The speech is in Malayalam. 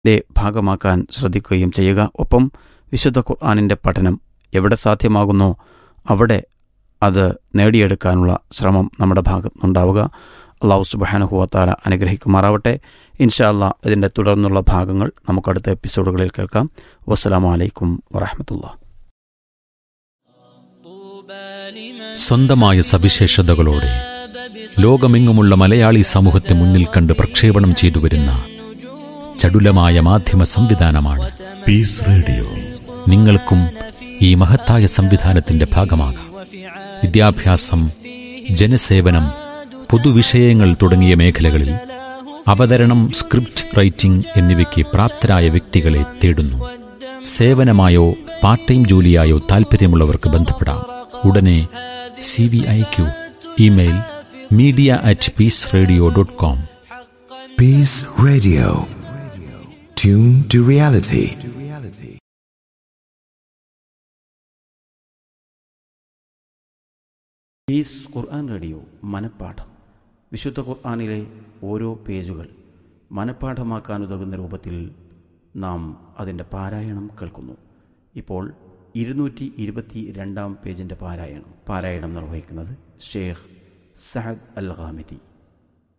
ന്റെ ഭാഗമാക്കാൻ ശ്രദ്ധിക്കുകയും ചെയ്യുക ഒപ്പം വിശുദ്ധ ഖുർആാനിൻ്റെ പഠനം എവിടെ സാധ്യമാകുന്നോ അവിടെ അത് നേടിയെടുക്കാനുള്ള ശ്രമം നമ്മുടെ ഭാഗത്തുനിന്നുണ്ടാവുക അള്ളാഹു സുബാനുഹുവത്താല അനുഗ്രഹിക്കുമാറാവട്ടെ ഇൻഷാ അല്ലാ ഇതിൻ്റെ തുടർന്നുള്ള ഭാഗങ്ങൾ നമുക്കടുത്ത എപ്പിസോഡുകളിൽ കേൾക്കാം വസ്സലാമു അലൈക്കും വറഹമത്തുള്ള സ്വന്തമായ സവിശേഷതകളോടെ ലോകമെങ്ങുമുള്ള മലയാളി സമൂഹത്തെ മുന്നിൽ കണ്ട് പ്രക്ഷേപണം ചെയ്തു വരുന്ന ചടുലമായ മാധ്യമ സംവിധാനമാണ് പീസ് റേഡിയോ നിങ്ങൾക്കും ഈ മഹത്തായ സംവിധാനത്തിന്റെ ഭാഗമാകാം വിദ്യാഭ്യാസം ജനസേവനം പൊതുവിഷയങ്ങൾ തുടങ്ങിയ മേഖലകളിൽ അവതരണം സ്ക്രിപ്റ്റ് റൈറ്റിംഗ് എന്നിവയ്ക്ക് പ്രാപ്തരായ വ്യക്തികളെ തേടുന്നു സേവനമായോ പാർട്ട് ടൈം ജോലിയായോ താൽപ്പര്യമുള്ളവർക്ക് ബന്ധപ്പെടാം ഉടനെ C V I Q email media at Peace Radio dot com Peace Radio tune to reality is Quran radio മനപ്പാഠം വിശുദ്ധ ഖുർആാനിലെ ഓരോ പേജുകൾ മനപ്പാഠമാക്കാനുതകുന്ന രൂപത്തിൽ നാം അതിൻ്റെ പാരായണം കേൾക്കുന്നു ഇപ്പോൾ ഇരുന്നൂറ്റി ഇരുപത്തി രണ്ടാം പേജിൻ്റെ പാരായണം പാരായണം നിർവഹിക്കുന്നത് ഷേഖ് സഹദ് അൽ ഖാമിദി